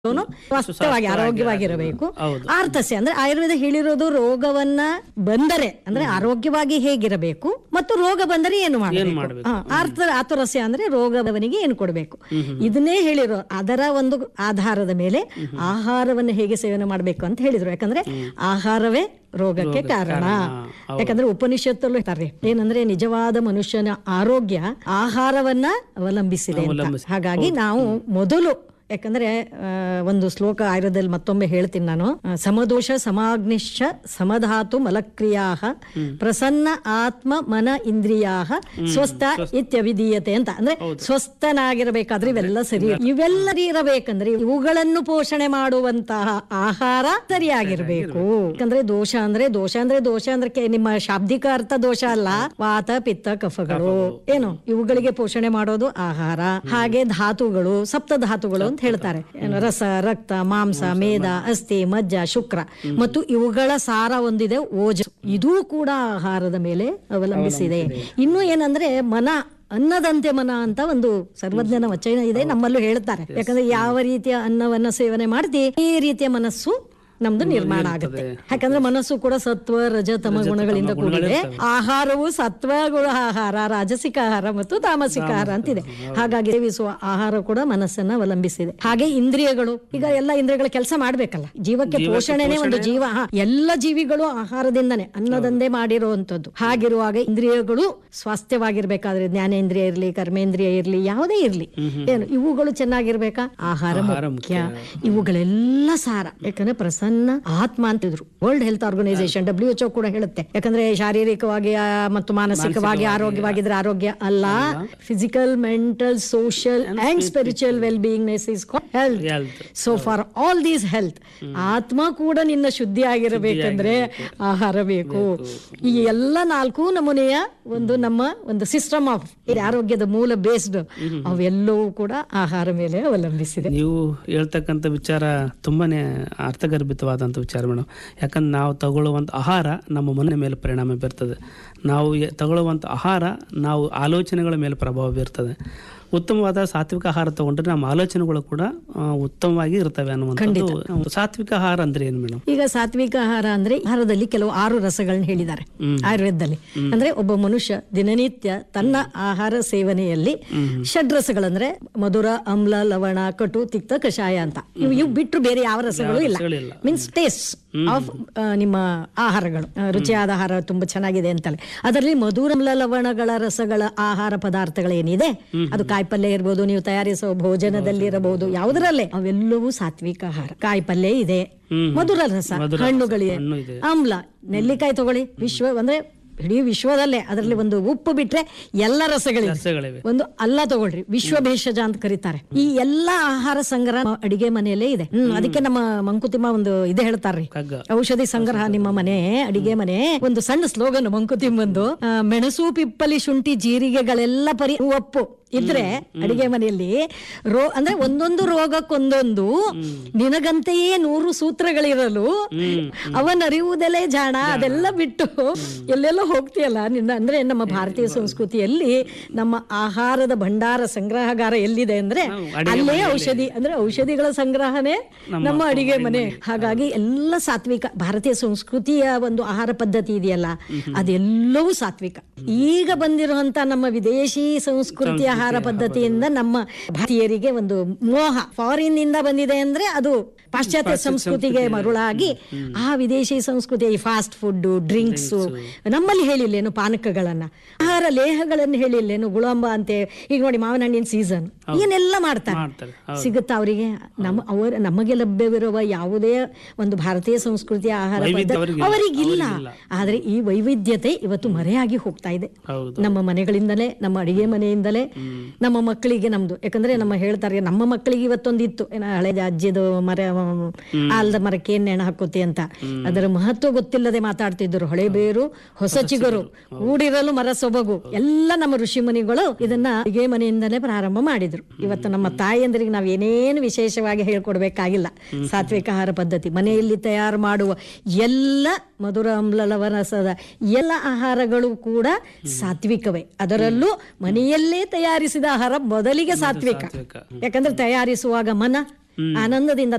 ಅವನು ಸ್ವಾಸ್ಥ್ಯವಾಗಿ ಆರೋಗ್ಯವಾಗಿರಬೇಕು ಹೌದು. ಆರ್ತಸ್ಯ ಅಂದ್ರೆ ಆಯುರ್ವೇದ ಹೇಳಿರೋದು ರೋಗವನ್ನ ಬಂದರೆ ಅಂದ್ರೆ ಆರೋಗ್ಯವಾಗಿ ಹೇಗಿರಬೇಕು ಮತ್ತು ರೋಗ ಬಂದರೆ ಏನು ಮಾಡಬೇಕು ಮಾಡ್ಬೇಕು? ಹಾ, ಆರ್ತ ಆತುರಸ್ಯ ಅಂದ್ರೆ ರೋಗದವನಿಗೆ ಏನು ಕೊಡಬೇಕು ಇದನ್ನೇ ಹೇಳಿರೋ ಅದರ ಒಂದು ಆಧಾರದ ಮೇಲೆ ಆಹಾರವನ್ನು ಹೇಗೆ ಸೇವನೆ ಮಾಡಬೇಕು ಅಂತ ಹೇಳಿದ್ರು ಯಾಕಂದ್ರೆ ಆಹಾರವೇ ರೋಗಕ್ಕೆ ಕಾರಣ ಯಾಕಂದ್ರೆ ಉಪನಿಷತ್ತಲ್ಲೂ ಹೇಳ್ತಾರೆ ಏನಂದ್ರೆ ನಿಜವಾದ ಮನುಷ್ಯನ ಆರೋಗ್ಯ ಆಹಾರವನ್ನ ಅವಲಂಬಿಸಿದೆ ಅಂತ ಹಾಗಾಗಿ ನಾವು ಮೊದಲು ಯಾಕಂದ್ರೆ ಆ, ಒಂದು ಶ್ಲೋಕ ಆಯುರ್ವೇದದಲ್ಲಿ ಮತ್ತೊಮ್ಮೆ ಹೇಳ್ತೀನಿ ನಾನು ಆ, ಸಮದೋಷ ಸಮಾಗ್ನಿಶ್ಚ ಸಮಧಾತು ಮಲಕ್ರಿಯಾ ಪ್ರಸನ್ನ ಆತ್ಮ ಮನ ಇಂದ್ರಿಯಾ ಸ್ವಸ್ಥ ಇತ್ಯವಿಧೀಯತೆ ಅಂತ ಅಂದ್ರೆ ಸ್ವಸ್ಥನಾಗಿರಬೇಕಾದ್ರೆ ಇವೆಲ್ಲ ಸರಿ ಇವೆಲ್ಲ ಇರಬೇಕಂದ್ರೆ ಇವುಗಳನ್ನು ಪೋಷಣೆ ಮಾಡುವಂತಹ ಆಹಾರ ಸರಿಯಾಗಿರ್ಬೇಕು ಯಾಕಂದ್ರೆ ದೋಷ ಅಂದ್ರೆ ದೋಷ ಅಂದ್ರೆ ದೋಷ ಅಂದ್ರೆ ಕೆ- ನಿಮ್ಮ ಶಾಬ್ದಿಕ ಅರ್ಥ ದೋಷ ಅಲ್ಲ ವಾತ ಪಿತ್ತ ಕಫಗಳು ಏನು ಇವುಗಳಿಗೆ ಪೋಷಣೆ ಮಾಡೋದು ಆಹಾರ ಹಾಗೆ ಧಾತುಗಳು ಸಪ್ತ ಧಾತುಗಳು ಅಂತ ಹೇಳ್ತಾರೆ ಏನು ರಸ ರಕ್ತ ಮಾಂಸ ಮೇದ ಅಸ್ಥಿ ಮಜ್ಜ ಶುಕ್ರ ಮತ್ತು ಇವುಗಳ ಸಾರ ಒಂದಿದೆ ಓಜ ಇದೂ ಕೂಡ ಆಹಾರದ ಮೇಲೆ ಅವಲಂಬಿಸಿದೆ ಇನ್ನು ಏನಂದ್ರೆ ಮನ ಅನ್ನದಂತೆ ಮನ ಅಂತ ಒಂದು ಸರ್ವಜ್ಞನ ವಚನ ಇದೆ ನಮ್ಮಲ್ಲೂ ಹೇಳ್ತಾರೆ ಯಾಕಂದ್ರೆ ಯಾವ ರೀತಿಯ ಅನ್ನವನ್ನ ಸೇವನೆ ಮಾಡ್ತಿ ಈ ರೀತಿಯ ಮನಸ್ಸು ನಮ್ದು ನಿರ್ಮಾಣ ಆಗುತ್ತೆ ಯಾಕಂದ್ರೆ ಮನಸ್ಸು ಕೂಡ ಸತ್ವ ರಜ ತಮ ಗುಣಗಳಿಂದ ಕೂಡಿದೆ ಆಹಾರವು ಸತ್ವ ಗುಣ ಆಹಾರ ರಾಜಸಿಕ ಆಹಾರ ಮತ್ತು ತಾಮಸಿಕ ಆಹಾರ ಅಂತಿದೆ ಹಾಗಾಗಿ ಸೇವಿಸುವ ಆಹಾರ ಕೂಡ ಮನಸ್ಸನ್ನ ಅವಲಂಬಿಸಿದೆ ಹಾಗೆ ಇಂದ್ರಿಯಗಳು ಈಗ ಎಲ್ಲ ಇಂದ್ರಿಯಗಳ ಕೆಲಸ ಮಾಡ್ಬೇಕಲ್ಲ ಜೀವಕ್ಕೆ ಪೋಷಣೆನೆ ಒಂದು ಜೀವ ಹಾ, ಎಲ್ಲ ಜೀವಿಗಳು ಆಹಾರದಿಂದನೇ ಅನ್ನದಂದೇ ಮಾಡಿರುವಂತದ್ದು ಹಾಗಿರುವಾಗ ಇಂದ್ರಿಯಗಳು ಸ್ವಾಸ್ಥ್ಯವಾಗಿರ್ಬೇಕಾದ್ರೆ ಜ್ಞಾನೇಂದ್ರಿಯ ಇರ್ಲಿ ಕರ್ಮೇಂದ್ರಿಯ ಇರ್ಲಿ ಯಾವುದೇ ಇರ್ಲಿ ಏನು ಇವುಗಳು ಚೆನ್ನಾಗಿರ್ಬೇಕಾ ಆಹಾರ ಮುಖ್ಯ ಇವುಗಳೆಲ್ಲ ಸಾರ ಯಾಕಂದ್ರೆ ಪ್ರಸನ್ನ ಆತ್ಮ ಅಂತಿದ್ರು world health organisation W H ಕೂಡ ಹೇಳುತ್ತೆ ಯಾಕಂದ್ರೆ ಶಾರೀರಿಕವಾಗಿ ಆ, ಮತ್ತು ಮಾನಸಿಕವಾಗಿ ಆರೋಗ್ಯವಾಗಿದ್ರೆ ಆರೋಗ್ಯ ಅಲ್ಲ physical mental social and spiritual well beingness is health Health. So for all these health ಆತ್ಮ ಕೂಡ ನಿನ್ನ ಶುದ್ಧಿ ಆಗಿರಬೇಕಂದ್ರೆ ಆಹಾರ ಬೇಕು ಈ ಎಲ್ಲ ನಾಲ್ಕು ನಮೂನೆಯ ಒಂದು ನಮ್ಮ ಒಂದು ಸಿಸ್ಟಮ್ ಆಫ್ ಆರೋಗ್ಯದ ಮೂಲ ಬೇಸ್ಡ್ ಅವೆಲ್ಲವೂ ಕೂಡ ಆಹಾರ ಮೇಲೆ ಅವಲಂಬಿಸಿದೆ ನೀವು ಹೇಳ್ತಕ್ಕಂಥ ವಿಚಾರ ತುಂಬಾನೇ ಅರ್ಥಗರ್ಭಿತವಾದಂಥ ವಿಚಾರ ಮೇಡಮ್ ಯಾಕಂದ್ರೆ ನಾವು ತಗೊಳ್ಳುವಂಥ ಆಹಾರ ನಮ್ಮ ಮನೆ ಮೇಲೆ ಪರಿಣಾಮ ಬೀರ್ತದೆ ನಾವು ಎ- ತಗೊಳ್ಳುವಂಥ ಆಹಾರ ನಾವು ಆಲೋಚನೆಗಳ ಮೇಲೆ ಪ್ರಭಾವ ಬೀರ್ತದೆ ಉತ್ತಮವಾದ ಸಾತ್ವಿಕ ಆಹಾರ ತಗೊಂಡ್ರೆ ನಮ್ಮ ಆಲೋಚನೆಗಳು ಕೂಡ ಆ, ಉತ್ತಮವಾಗಿ ಇರ್ತವೆ ಅನ್ನುವಂಥದ್ದು ಸಾತ್ವಿಕ ಆಹಾರ ಅಂದ್ರೆ ಏನು ಮೇಡಮ್ ಈಗ ಸಾತ್ವಿಕ ಆಹಾರ ಅಂದ್ರೆ ಆಹಾರದಲ್ಲಿ ಕೆಲವು ಆರು ರಸಗಳನ್ನ ಹೇಳಿದ್ದಾರೆ ಆಯುರ್ವೇದದಲ್ಲಿ ಅಂದ್ರೆ ಒಬ್ಬ ಮನುಷ್ಯ ದಿನನಿತ್ಯ ತನ್ನ ಆಹಾರ ಸೇವನೆಯಲ್ಲಿ ಷಡ್ರಸಗಳಂದ್ರೆ ಮಧುರ ಅಮ್ಲ ಲವಣ ಕಟು ತಿಕ್ತ ಕಷಾಯ ಅಂತ ಇವು ಇವು ಬಿಟ್ಟರು ಬೇರೆ ಯಾವ ರಸಗಳು ಇಲ್ಲ ರಸಗಳಿಲ್ಲ. ಮೀನ್ಸ್ ಟೇಸ್ಟ್ ಆಫ್ ನಿಮ್ಮ ಆಹಾರಗಳು ಆ, ರುಚಿಯಾದ ಆಹಾರ ತುಂಬಾ ಚೆನ್ನಾಗಿದೆ ಅಂತಲೇ ಅದರಲ್ಲಿ ಮಧುರಮ್ಲ ಲವಣಗಳ ರಸಗಳ ಆಹಾರ ಪದಾರ್ಥಗಳೇನಿದೆ ಅದು ಕಾಯಿಪಲ್ಯ ಇರ್ಬೋದು ನೀವು ತಯಾರಿಸುವ ಭೋಜನದಲ್ಲಿ ಇರಬಹುದು ಯಾವುದರಲ್ಲೇ ಅವೆಲ್ಲವೂ ಸಾತ್ವಿಕ ಆಹಾರ ಕಾಯಿಪಲ್ಯ ಇದೆ ಮಧುರ ರಸ ಹಣ್ಣುಗಳಿದೆ ಹಣ್ಣು ಇದೆ ಆಮ್ಲ ನೆಲ್ಲಿಕಾಯಿ ತಗೊಳ್ಳಿ ವಿಶ್ವ ಅಂದ್ರೆ ಇಡೀ ವಿಶ್ವದಲ್ಲೇ ಅದರಲ್ಲಿ ಒಂದು ಉಪ್ಪು ಬಿಟ್ರೆ ಎಲ್ಲ ರಸಗಳಿವೆ ರಸಗಳಿವೆ ಒಂದು ಅಲ್ಲ ತಗೊಳ್ರಿ ವಿಶ್ವ ಭೇಷಜ ಅಂತ ಕರೀತಾರೆ ಈ ಎಲ್ಲಾ ಆಹಾರ ಸಂಗ್ರಹ ನಮ್ಮ ಅಡಿಗೆ ಮನೆಯಲ್ಲೇ ಇದೆ ಹ್ಮ್ ಅದಕ್ಕೆ ನಮ್ಮ ಮಂಕುತಿಮ್ಮ ಒಂದು ಇದೆ ಹೇಳ್ತಾರ್ರಿ ಕಗ್ಗ ಔಷಧಿ ಸಂಗ್ರಹ ನಿಮ್ಮ ಮನೆ ಅಡಿಗೆ ಮನೆ ಒಂದು ಸಣ್ಣ ಸ್ಲೋಗನ್ ಮಂಕುತಿಮ್ಮಂದು ಆ, ಮೆಣಸು ಪಿಪ್ಪಲಿ ಶುಂಠಿ ಜೀರಿಗೆಗಳೆಲ್ಲ ಪರಿ ಒಪ್ಪು ಇದ್ರೆ ಅಡಿಗೆ ಮನೆಯಲ್ಲಿ ರೋ ಅಂದ್ರೆ ಒಂದೊಂದು ರೋಗಕ್ಕೊಂದೊಂದು ನಿನಗಂತೆಯೇ ನೂರು ಸೂತ್ರಗಳಿರಲು ಅವನರಿಯುವುದೆಲೆ ಜಾಣ ಅದೆಲ್ಲ ಬಿಟ್ಟು ಎಲ್ಲೆಲ್ಲೋ ಹೋಗ್ತೀಯಲ್ಲ ನಿನ್ನ ಅಂದ್ರೆ ನಮ್ಮ ಭಾರತೀಯ ಸಂಸ್ಕೃತಿಯಲ್ಲಿ ನಮ್ಮ ಆಹಾರದ ಭಂಡಾರ ಸಂಗ್ರಹಗಾರ ಎಲ್ಲಿದೆ ಅಂದ್ರೆ ಅಲ್ಲೇ ಔಷಧಿ ಅಂದ್ರೆ ಔಷಧಿಗಳ ಸಂಗ್ರಹನೇ ನಮ್ಮ ಅಡಿಗೆ ಮನೆ ಹಾಗಾಗಿ ಎಲ್ಲ ಸಾತ್ವಿಕ ಭಾರತೀಯ ಸಂಸ್ಕೃತಿಯ ಒಂದು ಆಹಾರ ಪದ್ಧತಿ ಇದೆಯಲ್ಲ ಅದೆಲ್ಲವೂ ಸಾತ್ವಿಕ ಈಗ ಬಂದಿರುವಂತ ನಮ್ಮ ವಿದೇಶಿ ಸಂಸ್ಕೃತಿ ಆಹಾರ ಪದ್ಧತಿಯಿಂದ ನಮ್ಮ ಭಾರತೀಯರಿಗೆ ಒಂದು ಮೋಹ ಫಾರಿನ್ ಇಂದ ಬಂದಿದೆ ಅಂದ್ರೆ ಅದು ಪಾಶ್ಚಾತ್ಯ ಸಂಸ್ಕೃತಿಗೆ ಮರುಳಾಗಿ ಆ ವಿದೇಶಿ ಸಂಸ್ಕೃತಿ ಈ ಫಾಸ್ಟ್ ಫುಡ್ ಡ್ರಿಂಕ್ಸ್ ನಮ್ಮಲ್ಲಿ ಹೇಳಿಲ್ಲೇನು ಪಾನಕಗಳನ್ನ ಆಹಾರ ಲೇಹಗಳನ್ನು ಹೇಳಿಲ್ಲೇನು ಗುಳಂಬ ಅಂತೆ ಈಗ ನೋಡಿ ಮಾವಿನ ಹಣ್ಣಿನ ಸೀಸನ್ ಏನೆಲ್ಲ ಮಾಡ್ತಾರೆ ಮಾಡ್ತಾರೆ ಸಿಗುತ್ತಾ ಅವರಿಗೆ ನಮ್ಮ ಅವರ ನಮಗೆ ಲಭ್ಯವಿರುವ ಯಾವುದೇ ಒಂದು ಭಾರತೀಯ ಸಂಸ್ಕೃತಿಯ ಆಹಾರ ವೈವಿಧ್ಯ ಪದ್ಧತಿ ಅವರಿಗಿಲ್ಲ. ಅವರಿಗಿಲ್ಲ ಆದ್ರೆ ಈ ವೈವಿಧ್ಯತೆ ಇವತ್ತು ಮರೆಯಾಗಿ ಹೋಗ್ತಾ ಇದೆ ಹೌದು ನಮ್ಮ ಮನೆಗಳಿಂದಲೇ ನಮ್ಮ ಅಡಿಗೆ ಮನೆಯಿಂದಲೇ ನಮ್ಮ ಮಕ್ಕಳಿಗೆ ನಮ್ದು ಯಾಕಂದ್ರೆ ನಮ್ಮ ಹೇಳ್ತಾರೆ ನಮ್ಮ ಮಕ್ಕಳಿಗೆ ಇವತ್ತೊಂದಿತ್ತು ಏನ ಹಳೆ ಅಜ್ಜಿದು ಮರ ಆಲ್ದ ಮರಕ್ಕೆ ಏನ್ ನೆಣ ಹಾಕೋತಿ ಅಂತ ಅದರ ಮಹತ್ವ ಗೊತ್ತಿಲ್ಲದೆ ಮಾತಾಡ್ತಿದ್ರು ಹಳೆ ಬೇರು ಹೊಸ ಚಿಗುರು ಕೂಡಿರಲು ಮರ ಸೊಬಗು ಎಲ್ಲ ನಮ್ಮ ಋಷಿ ಮುನಿಗಳು ಇದನ್ನ ಅಡಿಗೆ ಮನೆಯಿಂದಲೇ ಪ್ರಾರಂಭ ಮಾಡಿದ್ರು ಇವತ್ತು ನಮ್ಮ ತಾಯಿಯಂದ್ರಿಗೆ ನಾವ್ ಏನೇನು ವಿಶೇಷವಾಗಿ ಹೇಳ್ಕೊಡ್ಬೇಕಾಗಿಲ್ಲ ಸಾತ್ವಿಕ ಆಹಾರ ಪದ್ಧತಿ ಮನೆಯಲ್ಲಿ ತಯಾರು ಮಾಡುವ ಎಲ್ಲ ಮಧುರ ಅಮ್ಲ ಲವರಸದ ಎಲ್ಲ ಆಹಾರಗಳು ಕೂಡ ಸಾತ್ವಿಕವೇ ಅದರಲ್ಲೂ ಮನೆಯಲ್ಲೇ ತಯಾರಿಸಿದ ಆಹಾರ ಮೊದಲಿಗೆ ಸಾತ್ವಿಕ ಸಾತ್ವಿಕ. ಯಾಕಂದ್ರೆ ತಯಾರಿಸುವಾಗ ಮನ ಆನಂದದಿಂದ